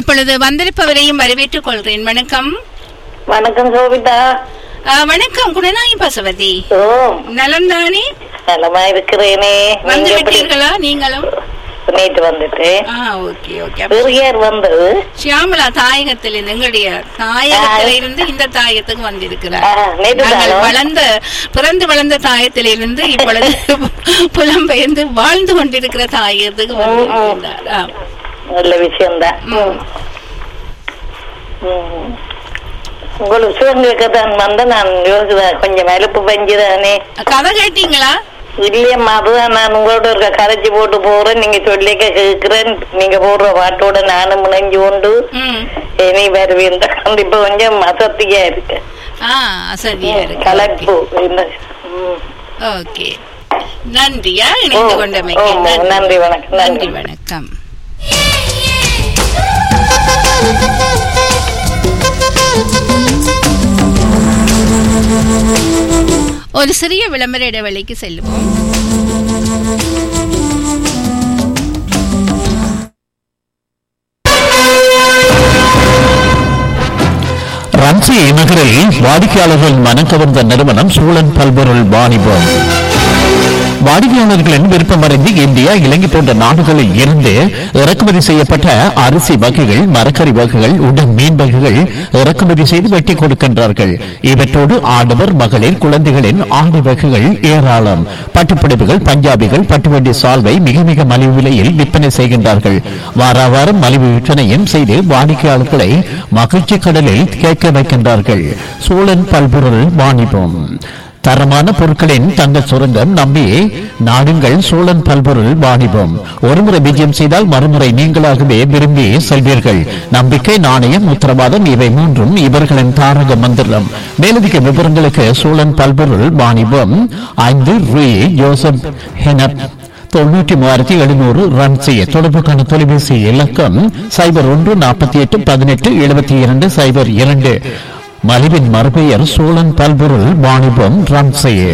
இப்பொழுது வந்திருப்பவரையும் வரவேற்றுக் கொள்கிறேன் வணக்கம் வணக்கம் சோபிதா ஆ, வணக்கம் குணநாயகி பசவதி ஓ நலம் தானே நலமா இருக்கிறேனே வந்து நீங்க எப்படி விட்டீர்களா நீங்களும் நேற்று வந்துட்டேன் ஆ ஓகே ஓகே வேறு யார் வந்தது ஷியாமலா தாயகத்திலிருந்து எங்களுடைய தாயகத்திலிருந்து இந்த தாயத்துக்கு வந்திருக்கிறார் ஆ, நேற்று நாங்கள் தானோ? வளர்ந்த பிறந்து வளர்ந்த தாயத்திலிருந்து இப்பொழுது புலம்பெயர்ந்து வாழ்ந்து கொண்டிருக்கிற தாயத்துக்கு வந்திருக்கிறார் ஆ. நல்ல விஷயம்தான் ம். ம். உங்களுக்கு சிவங்களுக்கு தான் வந்த நான் யோசிக்கிறேன் கொஞ்சம் அலுப்பு பஞ்சுதானே கதை கேட்டீங்களா இல்லையம்மா அதுதான் நான் உங்களோட இருக்க கரைச்சி போட்டு போறேன் நீங்க சொல்லிக்க கேட்கிறேன் நீங்க போடுற பாட்டோட நானும் முனைஞ்சு கொண்டு ம் இனி வருவேன் இப்ப கொஞ்சம் அசத்தியா இருக்கு ஆ சரியா இருக்கு கலப்பு இந்த ம். ஓகே நன்றியா இணைந்து ஓ, கொண்டமைக்கு ஓ, நன்றி, வணக்கம், நன்றி நன்றி. வணக்கம் ஒரு சிறிய விளம்பர இடைவெளிக்கு செல்லுவோம் ரன்சி நகரில் வாடிக்கையாளர்கள் மனம் கவர்ந்த நிறுவனம் சூழன் பல்பொருள் வாணிபம் வாடிக்கையாளர்களின் விருப்பமறிந்து இந்தியா இலங்கை போன்ற நாடுகளில் இருந்து இறக்குமதி செய்யப்பட்ட அரிசி வகைகள் மரக்கறி வகைகள் உடன் மீன் வகைகள் இறக்குமதி செய்து வெட்டி கொடுக்கின்றார்கள் இவற்றோடு ஆடவர் மகளிர் குழந்தைகளின் ஆடை வகைகள் ஏராளம் பட்டுப்பிடிப்புகள் பஞ்சாபிகள் பட்டுவண்டி சால்வை மிக மிக மலிவு விலையில் விற்பனை செய்கின்றார்கள் வார வாரம் மலிவு விற்பனையும் செய்து வாடிக்கையாளர்களை மகிழ்ச்சி கடலில் கேட்க வைக்கின்றார்கள் சூழன் பல்பொருள் வாணிபம் தரமான பொருட்களின் தங்க சுரங்கம் நம்பி நாடுங்கள் சோழன் பல்பொருள் வாணிபம் ஒருமுறை விஜயம் செய்தால் மறுமுறை நீங்களாகவே விரும்பி செல்வீர்கள் நம்பிக்கை நாணயம் உத்தரவாதம் இவை மூன்றும் இவர்களின் தாரக மந்திரம் மேலதிக விவரங்களுக்கு சோழன் பல்பொருள் வாணிபம் ஐந்து ரூ ஜோசப் ஹெனப் தொண்ணூற்றி மூவாயிரத்தி எழுநூறு ரன் செய்ய தொடர்புக்கான தொலைபேசி இலக்கம் சைபர் ஒன்று நாற்பத்தி எட்டு பதினெட்டு எழுபத்தி இரண்டு சைபர் இரண்டு மலிவின் மறுபெயர் சோழன் பல்பொருள் வாணிபம் ரன் செய்ய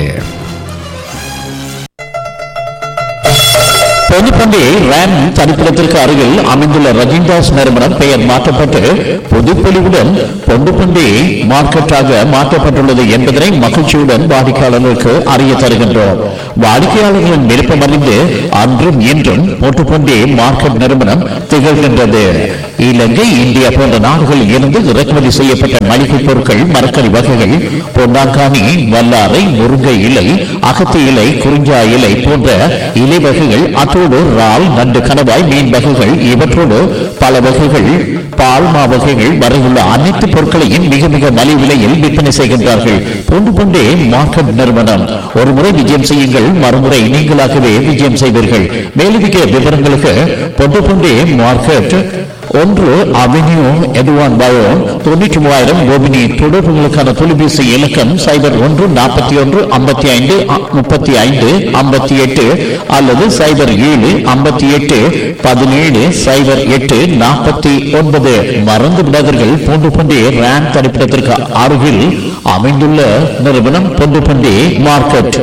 பொதுப்பண்டி ரேம் தனிப்பிடத்திற்கு அருகில் அமைந்துள்ள ரஜின்தாஸ் நிறுவனம் பெயர் மாற்றப்பட்டு புதுப்பொலிவுடன் பொண்டுப்பண்டி மார்க்கெட்டாக மாற்றப்பட்டுள்ளது என்பதனை மகிழ்ச்சியுடன் வாடிக்கையாளர்களுக்கு அறிய தருகின்றோம் வாடிக்கையாளர்களின் விருப்பம் அறிந்து அன்றும் இன்றும் பொட்டுப்பண்டி மார்க்கெட் நிறுவனம் திகழ்கின்றது இலங்கை இந்தியா போன்ற நாடுகளில் இருந்து இறக்குமதி செய்யப்பட்ட மளிகை பொருட்கள் மரக்கறி வகைகள் பொன்னாங்கானி வல்லாரை முருங்கை இலை அகத்தி இலை குறிஞ்சா இலை போன்ற இலை வகைகள் அத்தோடு இறால் நண்டு கணவாய் மீன் வகைகள் இவற்றோடு பல வகைகள் பால்மா வகைகள் வரையுள்ள அனைத்து பொருட்களையும் மிக மிக மலிவு விலையில் விற்பனை செய்கின்றார்கள் பொண்டு பொண்டே மார்க்கெட் நிறுவனம் ஒரு முறை விஜயம் செய்யுங்கள் மறுமுறை நீங்களாகவே விஜயம் செய்வீர்கள் மேலதிக விவரங்களுக்கு பொண்டு பொண்டே மார்க்கெட் ஒன்று அவென்யூ எதுவான் பயோ தொண்ணூற்றி மூவாயிரம் கோபினி தொடர்புகளுக்கான தொலைபேசி இலக்கம் சைபர் ஒன்று நாற்பத்தி ஒன்று ஐம்பத்தி ஐந்து முப்பத்தி ஐந்து ஐம்பத்தி எட்டு அல்லது சைபர் ஏழு ஐம்பத்தி எட்டு பதினேழு சைபர் எட்டு நாற்பத்தி ஒன்பது மறந்து விடாதீர்கள் பூண்டு பண்டி ரேம் தனிப்பிடத்திற்கு அருகில் அமைந்துள்ள நிறுவனம் பூண்டு பண்டி மார்க்கெட்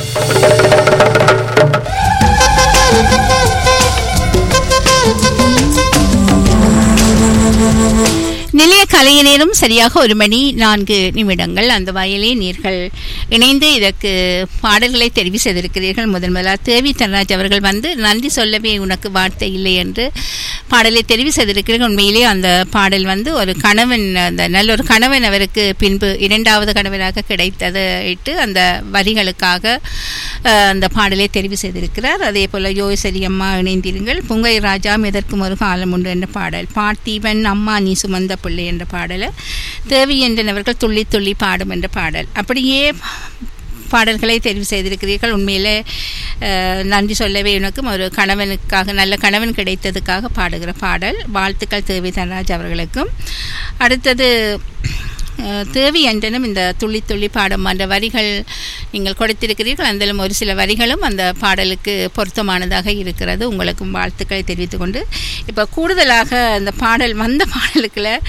நிலைய கலைய நேரம் சரியாக ஒரு மணி நான்கு நிமிடங்கள் அந்த வயலே நீர்கள் இணைந்து இதற்கு பாடல்களை தெரிவு செய்திருக்கிறீர்கள் முதன் முதலாக தேவி தனராஜ் அவர்கள் வந்து நன்றி சொல்லவே உனக்கு வார்த்தை இல்லை என்று பாடலை தெரிவு செய்திருக்கிறீர்கள் உண்மையிலே அந்த பாடல் வந்து ஒரு கணவன் அந்த நல்ல ஒரு கணவன் அவருக்கு பின்பு இரண்டாவது கணவனாக கிடைத்ததை இட்டு அந்த வரிகளுக்காக அஹ், அந்த பாடலை தெரிவு செய்திருக்கிறார் அதே போல் யோசரி அம்மா இணைந்திருங்கள் புங்கை ராஜா எதற்கும் ஒரு காலம் உண்டு என்ற பாடல் பார்த்தீவன் அம்மா நீ சுமந்த பிள்ளை என்ற பாடலை தேவி என்றன் அவர்கள் துள்ளி துள்ளி பாடும் என்ற பாடல் அப்படியே பாடல்களை தெரிவு செய்திருக்கிறீர்கள் உண்மையிலே அஹ், நன்றி சொல்லவே உனக்கும் ஒரு கணவனுக்காக நல்ல கணவன் கிடைத்ததுக்காக பாடுகிற பாடல் வாழ்த்துக்கள் தேவி தனராஜ் அவர்களுக்கும் அடுத்தது அஹ், தேவி என்றனும் இந்த துள்ளி துள்ளி பாடும் அந்த வரிகள் நீங்கள் கொடுத்திருக்கிறீர்கள் அதிலும் ஒரு சில வரிகளும் அந்த பாடலுக்கு பொருத்தமானதாக இருக்கிறது உங்களுக்கும் வாழ்த்துக்களை தெரிவித்துக் கொண்டு இப்போ கூடுதலாக அந்த பாடல் வந்த பாடலுக்குள்ள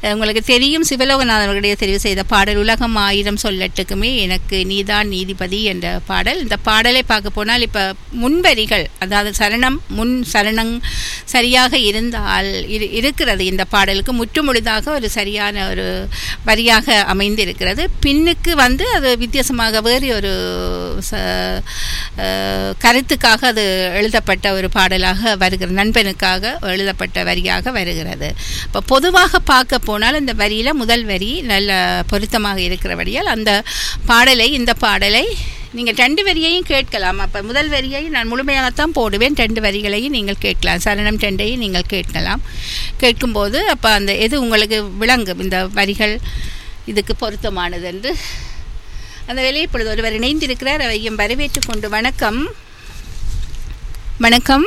உங்களுக்கு தெரியும் சிவலோகநாதன் அவர்களுடைய தெரிவு செய்த பாடல் உலகம் ஆயிரம் சொல்லட்டுக்குமே எனக்கு நீதான் நீதிபதி என்ற பாடல் இந்த பாடலை பார்க்க போனால் இப்போ முன்வரிகள் அதாவது சரணம் முன் சரணம் சரியாக இருந்தால் இரு இருக்கிறது இந்த பாடலுக்கு முற்றுமுழுதாக ஒரு சரியான ஒரு வரியாக அமைந்திருக்கிறது பின்னுக்கு வந்து அது வித்தியாசமாக வேறு ஒரு ச- அஹ், கருத்துக்காக அது எழுதப்பட்ட ஒரு பாடலாக வருகிறது நண்பனுக்காக எழுதப்பட்ட வரியாக வருகிறது இப்போ பொதுவாக பார்க்க போனால் இந்த வரியில் முதல் வரி நல்ல பொருத்தமாக இருக்கிறபடியால் அந்த பாடலை இந்த பாடலை நீங்கள் ரெண்டு வரியையும் கேட்கலாம் அப்போ முதல் வரியை நான் முழுமையாகத்தான் போடுவேன் ரெண்டு வரிகளையும் நீங்கள் கேட்கலாம் சரணம் ரெண்டையும் நீங்கள் கேட்கலாம் கேட்கும்போது அப்போ அந்த எது உங்களுக்கு விளங்கும் இந்த வரிகள் இதுக்கு பொருத்தமானது என்று அந்த வேலையை இப்பொழுது ஒருவர் இணைந்திருக்கிறார் அவையும் வரவேற்றுக் கொண்டு வணக்கம் வணக்கம்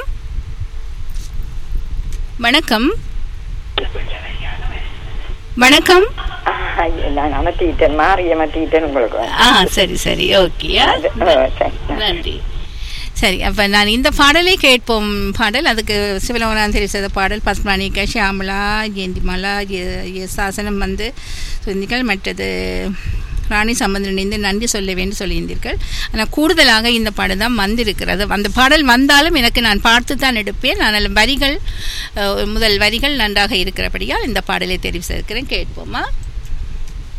வணக்கம் வணக்கம் ஐயோ, நான் அமர்த்திட்டேன் மாறி அமர்த்திட்டேன் உங்களுக்கு ஆ சரி சரி ஓகே அது, ஆ, சரி. நன்றி சரி அப்போ நான் இந்த பாடலை கேட்போம் பாடல் அதுக்கு சிவலோகநாதன் தெரிவு செய்த பாடல் பத்மானிகா ஷியாமலா ஜெயந்திமாலா எ- எ- சாசனம் வந்து சொந்தீர்கள் மற்றது ராணி சம்பந்தன் இணைந்து நன்றி சொல்ல வேண்டும் சொல்லியிருந்தீர்கள் ஆனால் கூடுதலாக இந்த பாடல் தான் வந்திருக்கிறது அந்த பாடல் வந்தாலும் எனக்கு நான் பார்த்து தான் எடுப்பேன் ஆனால் வரிகள் அஹ், முதல் வரிகள் நன்றாக இருக்கிறபடியால் இந்த பாடலை தெரிவு செய்திருக்கிறேன் கேட்போமா